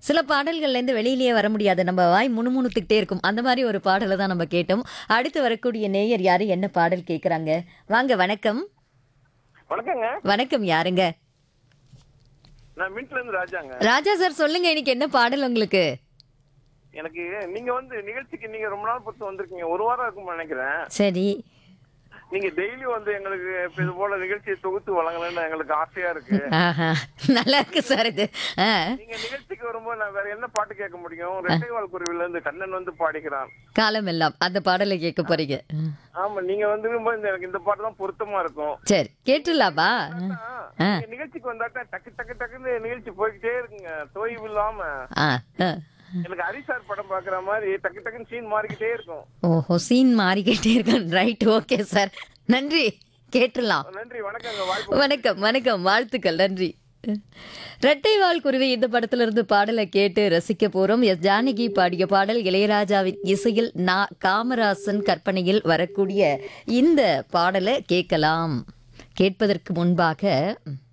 சில பாடல்கள்லேருந்து வெளியிலேயே வர முடியாது நம்ம வாய் முணுமுணுத்துக்கிட்டே இருக்கும் அந்த மாதிரி ஒரு பாடலை தான் நம்ம கேட்டோம் அடுத்து வரக்கூடிய நேயர் யாரு என்ன பாடல் கேட்குறாங்க வாங்க வணக்கம் வணக்கங்க வணக்கம் யாருங்க நான் மின்ட்ல இருந்து ராஜாங்க ராஜா சார் சொல்லுங்க இன்னைக்கு என்ன பாடல் உங்களுக்கு எனக்கு நீங்க வந்து நிகழ்ச்சிக்கு நீங்க ரொம்ப நாள் பொறுத்து வந்திருக்கீங்க ஒரு வாரம் இருக்கும்னு நினைக்கிறேன் சரி நீங்க டெய்லி வந்து எங்களுக்கு இப்ப இது போல நிகழ்ச்சியை தொகுத்து வழங்கணும்னு எங்களுக்கு ஆசையா இருக்கு ஆஹா நல்லா இருக்கு சார் இது ஆ நீங்க நிகழ்ச்சிக்கு வரும்போது நான் வேற என்ன பாட்டு கேட்க முடியும் ரெட்டைவால் குருவில இருந்து கண்ணன் வந்து பாடிக்கிறான் காலம் எல்லாம் அந்த பாடலை கேட்க போறீங்க ம். ஆமா நீங்க வந்துருக்கும்போது இந்த- எனக்கு இந்த பாட்டு தான் பொருத்தமா இருக்கும் சரி கேட்டுலாமா ஆ, நீங்க நிகழ்ச்சிக்கு வந்தாட்டா டக்கு டக்கு டக்குன்னு நிகழ்ச்சி போய்கிட்டே இருக்குங்க தொய்வு இல்லாம ஆ ஆ எனக்கு ஹரிசார் படம் பாக்குற மாதிரி டக்கு டக்குன்னு சீன் மாறிக்கிட்டே இருக்கும் ஓஹோ சீன் மாறிக்கிட்டே இருக்கேன் ரைட் ஓகே சார் நன்றி கேட்டுடலாம் நன்றி வணக்கங்க வாய்ப்பு வணக்கம் வணக்கம் வாழ்த்துக்கள் நன்றி ரெட்டைவால் குருவி இந்த படத்துல இருந்து பாடலை கேட்டு ரசிக்க போறோம் எஸ் ஜானகி பாடிய பாடல் இளையராஜாவின் இசையில் நா காமராசன் கற்பனையில் வரக்கூடிய இந்த பாடலை கேட்கலாம் கேட்பதற்கு முன்பாக